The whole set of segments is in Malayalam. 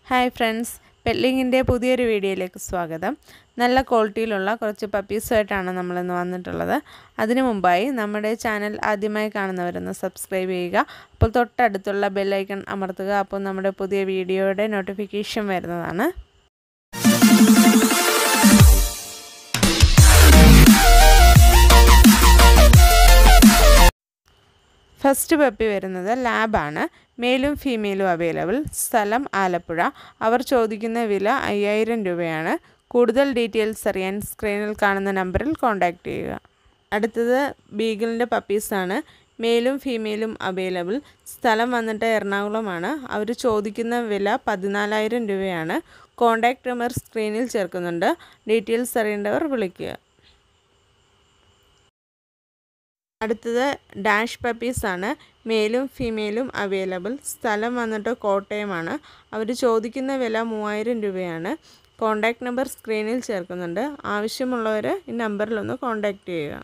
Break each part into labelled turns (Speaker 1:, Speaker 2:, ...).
Speaker 1: ഹായ് ഫ്രണ്ട്സ് പെറ്റ്ലിങ്ങിൻ്റെ പുതിയൊരു വീഡിയോയിലേക്ക് സ്വാഗതം നല്ല ക്വാളിറ്റിയിലുള്ള കുറച്ച് പപ്പീസുമായിട്ടാണ് നമ്മളിന്ന് വന്നിട്ടുള്ളത് അതിനു മുമ്പായി നമ്മുടെ ചാനൽ ആദ്യമായി കാണുന്നവരൊന്ന് സബ്സ്ക്രൈബ് ചെയ്യുക അപ്പോൾ തൊട്ടടുത്തുള്ള ബെല്ലൈക്കൺ അമർത്തുക അപ്പോൾ നമ്മുടെ പുതിയ വീഡിയോയുടെ നോട്ടിഫിക്കേഷൻ വരുന്നതാണ് ഫസ്റ്റ് പപ്പി വരുന്നത് ലാബാണ് മെയിലും ഫീമെയിലും അവൈലബിൾ സ്ഥലം ആലപ്പുഴ അവർ ചോദിക്കുന്ന വില അയ്യായിരം രൂപയാണ് കൂടുതൽ ഡീറ്റെയിൽസ് അറിയാൻ സ്ക്രീനിൽ കാണുന്ന നമ്പറിൽ കോൺടാക്റ്റ് ചെയ്യുക അടുത്തത് ബീഗിളിൻ്റെ പപ്പീസാണ് മെയിലും ഫീമെയിലും അവൈലബിൾ സ്ഥലം വന്നിട്ട് എറണാകുളമാണ് അവർ ചോദിക്കുന്ന വില പതിനാലായിരം രൂപയാണ് കോൺടാക്റ്റ് നമ്പർ സ്ക്രീനിൽ ചേർക്കുന്നുണ്ട് ഡീറ്റെയിൽസ് അറിയേണ്ടവർ വിളിക്കുക അടുത്തത് ഡാഷ് പപ്പീസാണ് മെയിലും ഫീമെയിലും അവൈലബിൾ സ്ഥലം വന്നിട്ട് കോട്ടയമാണ് അവർ ചോദിക്കുന്ന വില മൂവായിരം രൂപയാണ് കോൺടാക്റ്റ് നമ്പർ സ്ക്രീനിൽ ചേർക്കുന്നുണ്ട് ആവശ്യമുള്ളവർ ഈ നമ്പറിലൊന്ന് കോൺടാക്റ്റ് ചെയ്യുക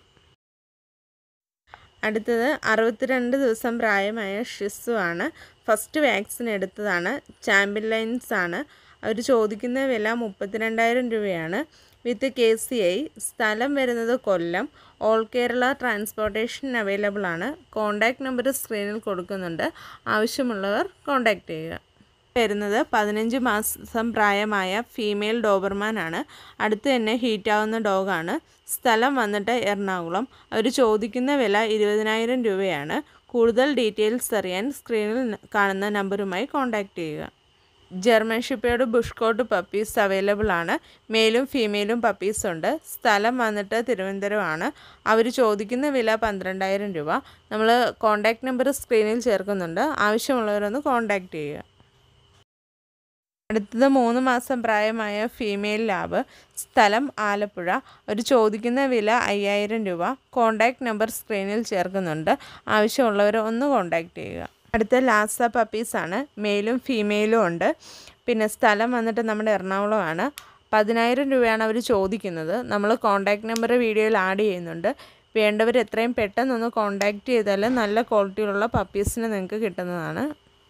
Speaker 1: അടുത്തത് അറുപത്തിരണ്ട് ദിവസം പ്രായമായ ഷിസു ആണ് ഫസ്റ്റ് വാക്സിൻ എടുത്തതാണ് ചാമ്പ്യൻ ലൈൻസ് ആണ് അവർ ചോദിക്കുന്ന വില മുപ്പത്തിരണ്ടായിരം രൂപയാണ് വിത്ത് കെ സി ഐ സ്ഥലം വരുന്നത് Kollam all Kerala transportation available ആണ് കോൺടാക്റ്റ് നമ്പർ സ്ക്രീനിൽ കൊടുക്കുന്നുണ്ട് ആവശ്യമുള്ളവർ കോൺടാക്റ്റ് ചെയ്യുക വരുന്നത് പതിനഞ്ച് മാസം പ്രായമായ ഫീമെയിൽ ഡോബർമാൻ ആണ് അടുത്ത് തന്നെ ഹീറ്റാവുന്ന ഡോഗാണ് സ്ഥലം വന്നിട്ട് എറണാകുളം അവർ ചോദിക്കുന്ന വില ഇരുപതിനായിരം രൂപയാണ് കൂടുതൽ ഡീറ്റെയിൽസ് അറിയാൻ സ്ക്രീനിൽ കാണുന്ന നമ്പറുമായി കോൺടാക്റ്റ് ചെയ്യുക German shepherd plush coat puppies available ആണ് മെയിലും ഫീമെയിലും പപ്പീസ് ഉണ്ട് സ്ഥലം വന്നിട്ട് തിരുവനന്തപുരമാണ് അവർ ചോദിക്കുന്ന വില പന്ത്രണ്ടായിരം രൂപ നമ്മൾ കോൺടാക്റ്റ് നമ്പർ സ്ക്രീനിൽ ചേർക്കുന്നുണ്ട് ആവശ്യമുള്ളവരൊന്ന് കോൺടാക്റ്റ് ചെയ്യുക അടുത്തത് മൂന്ന് മാസം പ്രായമായ ഫീമെയിൽ ലാബ് സ്ഥലം ആലപ്പുഴ ഒരു ചോദിക്കുന്ന വില അയ്യായിരം രൂപ കോൺടാക്റ്റ് നമ്പർ സ്ക്രീനിൽ ചേർക്കുന്നുണ്ട് ആവശ്യമുള്ളവർ ഒന്ന് കോൺടാക്റ്റ് ചെയ്യുക അടുത്ത ലാസ പപ്പീസാണ് മെയിലും ഫീമെയിലും ഉണ്ട് പിന്നെ സ്ഥലം വന്നിട്ട് നമ്മുടെ എറണാകുളമാണ് പതിനായിരം രൂപയാണ് അവർ ചോദിക്കുന്നത് നമ്മൾ കോൺടാക്റ്റ് നമ്പർ വീഡിയോയിൽ ആഡ് ചെയ്യുന്നുണ്ട് വേണ്ടവർ എത്രയും പെട്ടെന്നൊന്ന് കോൺടാക്റ്റ് ചെയ്താൽ നല്ല ക്വാളിറ്റിയിലുള്ള പപ്പീസിന് നിങ്ങൾക്ക് കിട്ടുന്നതാണ്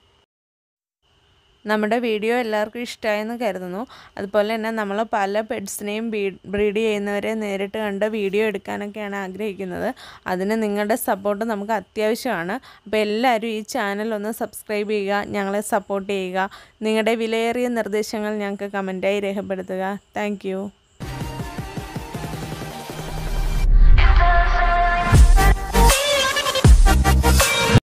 Speaker 1: നമ്മുടെ വീഡിയോ എല്ലാവർക്കും ഇഷ്ടമായെന്ന് കരുതുന്നു അതുപോലെ തന്നെ നമ്മൾ പല പെറ്റ്സിനെയും ബ്രീഡ് ചെയ്യുന്നവരെ നേരിട്ട് കണ്ട് വീഡിയോ എടുക്കാനൊക്കെയാണ് ആഗ്രഹിക്കുന്നത് അതിന് നിങ്ങളുടെ സപ്പോർട്ട് നമുക്ക് അത്യാവശ്യമാണ് അപ്പോൾ എല്ലാവരും ഈ ചാനൽ ഒന്ന് സബ്സ്ക്രൈബ് ചെയ്യുക ഞങ്ങളെ സപ്പോർട്ട് ചെയ്യുക നിങ്ങളുടെ വിലയേറിയ നിർദ്ദേശങ്ങൾ ഞങ്ങൾക്ക് കമൻറ്റായി രേഖപ്പെടുത്തുക താങ്ക്